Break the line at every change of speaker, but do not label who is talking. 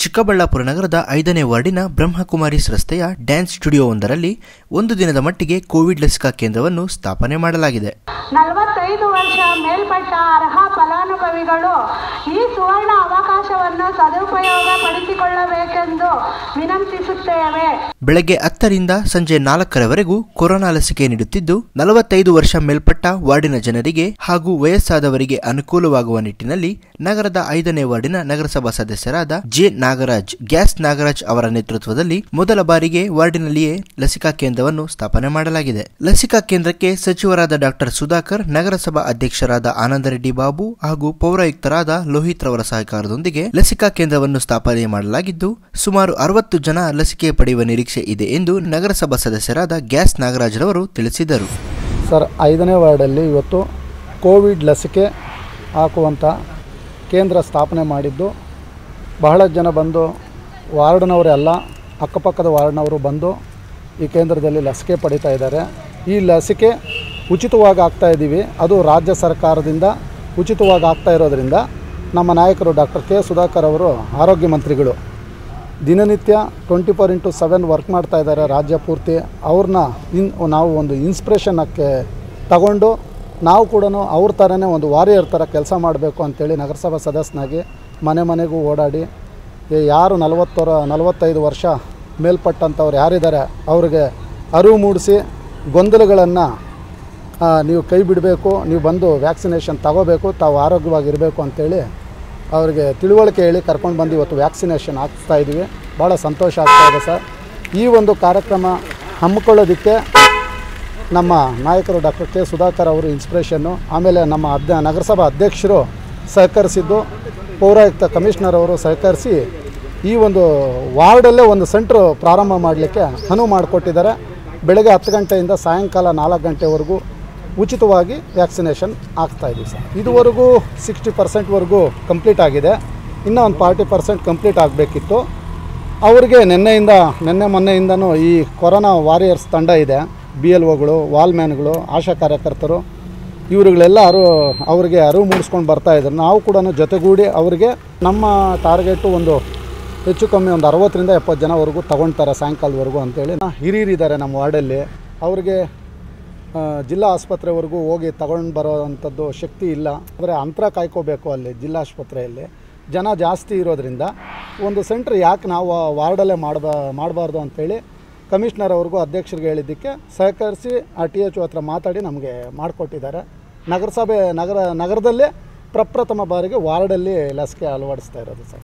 ಚಿಕ್ಕಬಳ್ಳಾಪುರ ನಗರದ ಐದನೇ ವಾರ್ಡಿನ ಬ್ರಹ್ಮಕುಮಾರೀಸ್ ರಸ್ತೆಯ ಡ್ಯಾನ್ಸ್ ಸ್ಟುಡಿಯೋವೊಂದರಲ್ಲಿ ಒಂದು ದಿನದ ಮಟ್ಟಿಗೆ ಕೋವಿಡ್ ಲಸಿಕಾ ಕೇಂದ್ರವನ್ನು ಸ್ಥಾಪನೆ ಮಾಡಲಾಗಿದೆ
ನಲವತ್ತೈದು ವರ್ಷ ಮೇಲ್ಪಟ್ಟ ಅರ್ಹ ಫಲಾನುಭವಿಗಳು ಈ ಸುವರ್ಣ ಅವಕಾಶವನ್ನು ಸದುಪಯೋಗ ಪಡಿಸಿಕೊಳ್ಳಬೇಕೆಂದು ವಿನಂತಿಸುತ್ತೇವೆ
ಬೆಳಗ್ಗೆ ಹತ್ತರಿಂದ ಸಂಜೆ ನಾಲ್ಕರವರೆಗೂ ಕೊರೋನಾ ಲಸಿಕೆ ನೀಡುತ್ತಿದ್ದು ನಲವತ್ತೈದು ವರ್ಷ ಮೇಲ್ಪಟ್ಟ ವಾರ್ಡಿನ ಜನರಿಗೆ ಹಾಗೂ ವಯಸ್ಸಾದವರಿಗೆ ಅನುಕೂಲವಾಗುವ ನಿಟ್ಟಿನಲ್ಲಿ ನಗರದ ಐದನೇ ವಾರ್ಡಿನ ನಗರಸಭಾ ಸದಸ್ಯರಾದ ಜೆ ನಾಗರಾಜ್ ಗ್ಯಾಸ್ ನಾಗರಾಜ್ ಅವರ ನೇತೃತ್ವದಲ್ಲಿ ಮೊದಲ ಬಾರಿಗೆ ವಾರ್ಡಿನಲ್ಲಿಯೇ ಲಸಿಕಾ ಕೇಂದ್ರವನ್ನು ಸ್ಥಾಪನೆ ಮಾಡಲಾಗಿದೆ ಲಸಿಕಾ ಕೇಂದ್ರಕ್ಕೆ ಸಚಿವರಾದ ಡಾಕ್ಟರ್ ಸುಧಾಕರ್ ನಗರಸಭಾ ಅಧ್ಯಕ್ಷರಾದ ಆನಂದರೆಡ್ಡಿ ಬಾಬು ಹಾಗೂ ಪೌರಾಯುಕ್ತರಾದ ಲೋಹಿತ್ ರವರ ಸಹಕಾರದೊಂದಿಗೆ ಲಸಿಕಾ ಕೇಂದ್ರವನ್ನು ಸ್ಥಾಪನೆ ಮಾಡಲಾಗಿದ್ದು ಸುಮಾರು ಅರವತ್ತು ಜನ ಲಸಿಕೆ ಪಡೆಯುವ ನಿರೀಕ್ಷೆ ಇದೆ ಎಂದು ನಗರಸಭಾ ಸದಸ್ಯರಾದ ಗ್ಯಾಸ್ ನಾಗರಾಜ್ ರವರು ತಿಳಿಸಿದರು
ಸರ್ ಐದನೇ ವಾರ್ಡಲ್ಲಿ ಇವತ್ತು ಕೋವಿಡ್ ಲಸಿಕೆ ಹಾಕುವಂಥ ಕೇಂದ್ರ ಸ್ಥಾಪನೆ ಮಾಡಿದ್ದು ಬಹಳ ಜನ ಬಂದು ವಾರ್ಡ್ನವರೆಲ್ಲ ಅಕ್ಕಪಕ್ಕದ ವಾರ್ಡ್ನವರು ಬಂದು ಈ ಕೇಂದ್ರದಲ್ಲಿ ಲಸಿಕೆ ಪಡಿತಾ ಇದ್ದಾರೆ ಈ ಲಸಿಕೆ ಉಚಿತವಾಗಿ ಆಗ್ತಾ ಇದ್ದೀವಿ ಅದು ರಾಜ್ಯ ಸರ್ಕಾರದಿಂದ ಉಚಿತವಾಗಿ ಆಗ್ತಾ ಇರೋದ್ರಿಂದ ನಮ್ಮ ನಾಯಕರು ಡಾಕ್ಟರ್ ಕೆ ಸುಧಾಕರ್ ಅವರು ಆರೋಗ್ಯ ಮಂತ್ರಿಗಳು ದಿನನಿತ್ಯ twenty four into seven work ಮಾಡ್ತಾ ಇದ್ದಾರೆ ರಾಜ್ಯ ಪೂರ್ತಿ ಅವ್ರನ್ನ ಇನ್ ನಾವು ಒಂದು ಇನ್ಸ್ಪಿರೇಷನಕ್ಕೆ ತಗೊಂಡು ನಾವು ಕೂಡ ಅವ್ರ ಥರನೇ ಒಂದು ವಾರಿಯರ್ ಥರ ಕೆಲಸ ಮಾಡಬೇಕು ಅಂತೇಳಿ ನಗರಸಭಾ ಸದಸ್ಯನಾಗಿ ಮನೆ ಮನೆಗೂ ಓಡಾಡಿ ಈ ಯಾರು ನಲವತ್ತರ ನಲವತ್ತೈದು ವರ್ಷ ಮೇಲ್ಪಟ್ಟಂಥವ್ರು ಯಾರಿದ್ದಾರೆ ಅವ್ರಿಗೆ ಅರಿವು ಮೂಡಿಸಿ ಗೊಂದಲಗಳನ್ನು ಆ, ನೀವು ಕೈ ಬಿಡಬೇಕು ನೀವು ಬಂದು ವ್ಯಾಕ್ಸಿನೇಷನ್ ತಗೋಬೇಕು ತಾವು ಆರೋಗ್ಯವಾಗಿರಬೇಕು ಅಂತೇಳಿ ಅವರಿಗೆ ತಿಳುವಳಿಕೆ ಹೇಳಿ ಕರ್ಕೊಂಡು ಬಂದು ಇವತ್ತು ವ್ಯಾಕ್ಸಿನೇಷನ್ ಹಾಕ್ಸ್ತಾ ಇದ್ದೀವಿ ಭಾಳ ಸಂತೋಷ ಆಗ್ತಾ ಇದೆ ಸರ್ ಈ ಒಂದು ಕಾರ್ಯಕ್ರಮ ಹಮ್ಮಿಕೊಳ್ಳೋದಕ್ಕೆ ನಮ್ಮ ನಾಯಕರು ಡಾಕ್ಟರ್ ಕೆ ಸುಧಾಕರ್ ಅವರು ಇನ್ಸ್ಪಿರೇಷನ್ನು ಆಮೇಲೆ ನಮ್ಮ ಅಧ್ಯ ನಗರಸಭಾ ಅಧ್ಯಕ್ಷರು ಸಹಕರಿಸಿದ್ದು ಪೌರಾಯುಕ್ತ ಕಮಿಷನರ್ ಅವರು ಸಹಕರಿಸಿ ಈ ಒಂದು ವಾರ್ಡಲ್ಲೇ ಒಂದು ಸೆಂಟ್ರ್ ಪ್ರಾರಂಭ ಮಾಡಲಿಕ್ಕೆ ಅನುವು ಮಾಡಿಕೊಟ್ಟಿದ್ದಾರೆ ಬೆಳಗ್ಗೆ ಹತ್ತು ಗಂಟೆಯಿಂದ ಸಾಯಂಕಾಲ ನಾಲ್ಕು ಗಂಟೆವರೆಗೂ ಉಚಿತವಾಗಿ ವ್ಯಾಕ್ಸಿನೇಷನ್ ಆಗ್ತಾ ಇದ್ದೀವಿ ಸರ್ ಇದುವರೆಗೂ ಸಿಕ್ಸ್ಟಿ ಪರ್ಸೆಂಟ್ವರೆಗೂ ಕಂಪ್ಲೀಟ್ ಆಗಿದೆ ಇನ್ನೂ ಒಂದು ಫಾರ್ಟಿ ಪರ್ಸೆಂಟ್ ಕಂಪ್ಲೀಟ್ ಆಗಬೇಕಿತ್ತು ಅವ್ರಿಗೆ ನಿನ್ನೆಯಿಂದ ನಿನ್ನೆ ಮೊನ್ನೆಯಿಂದನೂ ಈ ಕೊರೋನಾ ವಾರಿಯರ್ಸ್ ತಂಡ ಇದೆ ಬಿ ಎಲ್ ಒಗಳು ವಾಲ್ಮ್ಯಾನ್ಗಳು ಆಶಾ ಕಾರ್ಯಕರ್ತರು ಇವರುಗಳೆಲ್ಲ ಅರು ಅವರಿಗೆ ಅರಿವು ಮೂಡಿಸ್ಕೊಂಡು ಬರ್ತಾ ಇದ್ದಾರೆ ನಾವು ಕೂಡ ಜೊತೆಗೂಡಿ ಅವರಿಗೆ ನಮ್ಮ ಟಾರ್ಗೆಟು ಒಂದು ಹೆಚ್ಚು ಕಮ್ಮಿ ಒಂದು ಅರವತ್ತರಿಂದ ಎಪ್ಪತ್ತು ಜನವರೆಗೂ ತಗೊಳ್ತಾರೆ ಸಾಯಂಕಾಲದವರೆಗೂ ಅಂತೇಳಿ ಹಿರಿಯರಿದ್ದಾರೆ ನಮ್ಮ ವಾರ್ಡಲ್ಲಿ ಅವ್ರಿಗೆ ಆ, ಜಿಲ್ಲಾ ಆಸ್ಪತ್ರೆವರೆಗೂ ಹೋಗಿ ತಗೊಂಡು ಬರೋವಂಥದ್ದು ಶಕ್ತಿ ಇಲ್ಲ ಅಂದರೆ ಅಂತರ ಕಾಯ್ಕೋಬೇಕು ಅಲ್ಲಿ ಜಿಲ್ಲಾ ಆಸ್ಪತ್ರೆಯಲ್ಲಿ ಜನ ಜಾಸ್ತಿ ಇರೋದ್ರಿಂದ ಒಂದು ಸೆಂಟ್ರ್ ಯಾಕೆ ನಾವು ಆ ವಾರ್ಡಲ್ಲೇ ಮಾಡಬಾ ಮಾಡಬಾರ್ದು ಅಂತೇಳಿ ಕಮಿಷನರ್ ಅವ್ರಿಗೂ ಅಧ್ಯಕ್ಷರಿಗೆ ಹೇಳಿದ್ದಕ್ಕೆ ಸಹಕರಿಸಿ ಆ ಟಿ ಎಚ್ ಹತ್ರ ಮಾತಾಡಿ ನಮಗೆ ಮಾಡಿಕೊಟ್ಟಿದ್ದಾರೆ ನಗರಸಭೆ ನಗರ ನಗರದಲ್ಲೇ ಪ್ರಪ್ರಥಮ ಬಾರಿಗೆ ವಾರ್ಡಲ್ಲಿ ಲಸಿಕೆ ಅಳವಡಿಸ್ತಾ ಇರೋದು ಸರ್